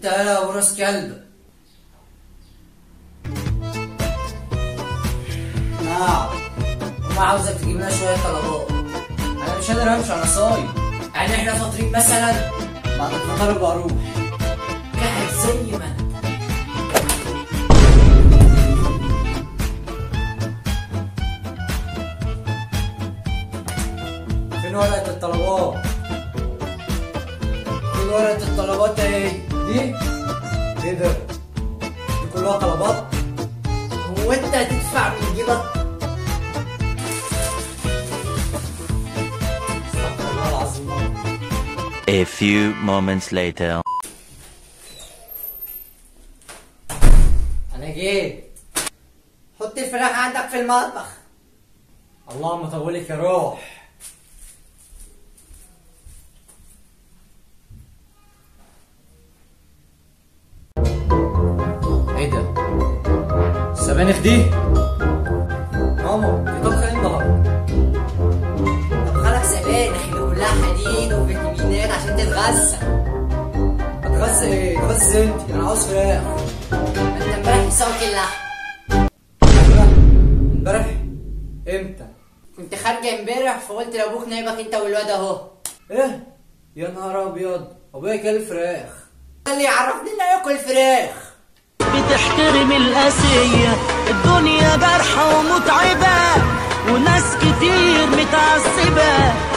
انت يا ابو راس كلب نعم وما عاوزك تجيب لنا شويه طلبات انا مش قادر امشي انا صايم يعني احنا فاطرين مثلا بعد الفطار بروح قاعد زي ما انت فين ورقة الطلبات؟ فين ورقة الطلبات اهي؟ دي؟ ايه ده؟ دي كلها طلبات؟ هو انت هتدفع من جيبك؟ استغفر الله العظيم A few moments later. انا جيت حط الفراخ عندك في المطبخ اللهم طولك يا روح ايه ده السبانخ دي ماما دي طبخه ايه النهارده طبخه لك سبانخ اللي كلها حديد وفيتامينات عشان تتغذى هتغذى ايه؟ تغذى انت انا عاوز فراخ انت امبارح مسوك اللحم امبارح امتى؟ كنت خارجه امبارح فقلت لابوك نايبك انت والواد اهو ايه؟ يا نهار ابيض ابويا كل فراخ اللي يعرفني انه ياكل فراخ بتحترم القاسية الدنيا جارحة ومتعبة وناس كتير متعصبة